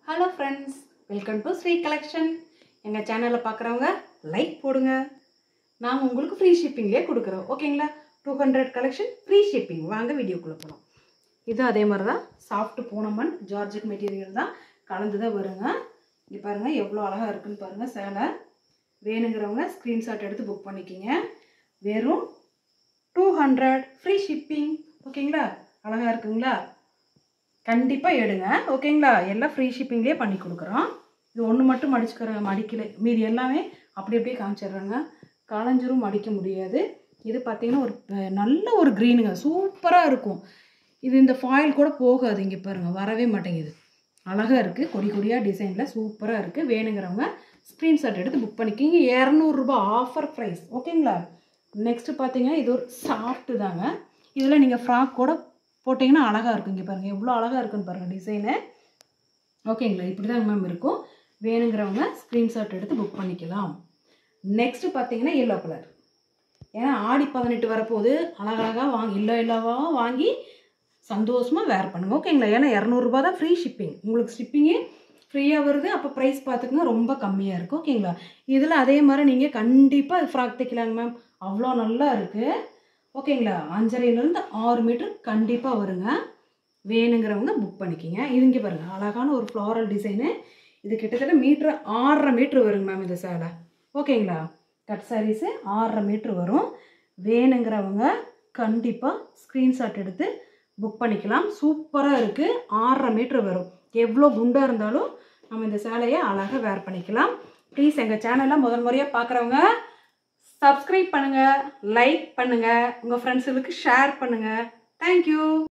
hello friends welcome to Sri collection எங்கள் சேனலை பார்க்குறவங்க லைக் போடுங்க நாங்கள் உங்களுக்கு ஃப்ரீ ஷிப்பிங்லேயே கொடுக்குறோம் ஓகேங்களா two hundred collection free shipping வாங்க வீடியோக்குள்ளே போகலாம் இது அதே மாதிரி தான் சாஃப்ட் பூனமன் ஜார்ஜெட் மெட்டீரியல் தான் கலந்து தான் வருங்க இங்கே பாருங்கள் எவ்வளோ அழகாக இருக்குன்னு பாருங்கள் சேலை வேணுங்கிறவங்க ஸ்க்ரீன்ஷாட் எடுத்து புக் பண்ணிக்கிங்க வெறும் டூ ஹண்ட்ரட் ஃப்ரீ ஷிப்பிங் ஓகேங்களா அழகாக இருக்குங்களா கண்டிப்பாக எடுங்க ஓகேங்களா எல்லாம் ஃப்ரீ ஷிப்பிங்லேயே பண்ணி கொடுக்குறோம் இது ஒன்று மட்டும் மடிச்சுக்கிற மடிக்கல மீதி எல்லாமே அப்படி அப்படியே காமிச்சிடுறாங்க களைஞ்சிரும் மடிக்க முடியாது இது பார்த்தீங்கன்னா ஒரு அஹ், நல்ல ஒரு க்ரீனுங்க சூப்பராக இருக்கும் இது இந்த ஃபாயில் கூட போகாது இங்கே பாருங்கள் வரவே மாட்டேங்குது அழகாக இருக்குது கொடி கொடியாக டிசைனில் சூப்பராக இருக்குது வேணுங்கிறவங்க ஸ்க்ரீன்ஷாட் எடுத்து புக் பண்ணிக்கிங்க இரநூறுபா ஆஃபர் ப்ரைஸ் ஓகேங்களா நெக்ஸ்ட்டு பார்த்தீங்கன்னா இது ஒரு சாஃப்ட்டு தாங்க இதில் நீங்கள் ஃப்ராக் கூட போட்டிங்கன்னா அழகாக இருக்கும் இங்கே பாருங்கள் எவ்வளோ அழகாக இருக்குன்னு பாருங்கள் டிசைனு ஓகேங்களா இப்படி தாங்க மேம் இருக்கும் வேணுங்கிறவங்க ஸ்க்ரீன்ஷாட் எடுத்து புக் பண்ணிக்கலாம் நெக்ஸ்ட்டு பார்த்தீங்கன்னா எல்லோ கலர் ஏன்னா ஆடி பதினெட்டு வரப்போகுது அழகழகாக வாங்கி இல்லோ இல்லோவாக வாங்கி சந்தோஷமாக வேர் பண்ணுங்க ஓகேங்களா ஏன்னா இரநூறுபா தான் ஃப்ரீ ஷிப்பிங் உங்களுக்கு ஷிப்பிங்கே ஃப்ரீயாக வருது அப்போ ப்ரைஸ் பார்த்துக்குங்க ரொம்ப கம்மியாக இருக்கும் ஓகேங்களா இதில் அதே மாதிரி நீங்கள் கண்டிப்பாக ஃப்ராக் தைக்கலாங்க மேம் அவ்வளோ நல்லா இருக்குது ஓகேங்களா அஞ்சரைலேருந்து ஆறு மீட்டர் கண்டிப்பாக வருங்க வேணுங்கிறவங்க புக் பண்ணிக்கிங்க இது இங்கே பாருங்கள் அழகான ஒரு ஃப்ளாரல் டிசைனு இது கிட்டத்தட்ட மீட்ரு ஆறரை மீட்ரு வருங்க மேம் இந்த சேலை ஓகேங்களா கட் சாரீஸு ஆறரை மீட்ரு வரும் வேணுங்கிறவங்க கண்டிப்பாக ஸ்க்ரீன்ஷாட் எடுத்து புக் பண்ணிக்கலாம் சூப்பராக இருக்குது ஆறரை மீட்ரு வரும் எவ்வளோ குண்டாக இருந்தாலும் நம்ம இந்த சேலையை அழகாக வேர் பண்ணிக்கலாம் ப்ளீஸ் எங்கள் சேனலை முதல் முறையாக பார்க்குறவங்க சப்ஸ்கிரைப் பண்ணுங்கள் லைக் பண்ணுங்கள் உங்கள் ஃப்ரெண்ட்ஸுகளுக்கு ஷேர் பண்ணுங்கள் தேங்க்யூ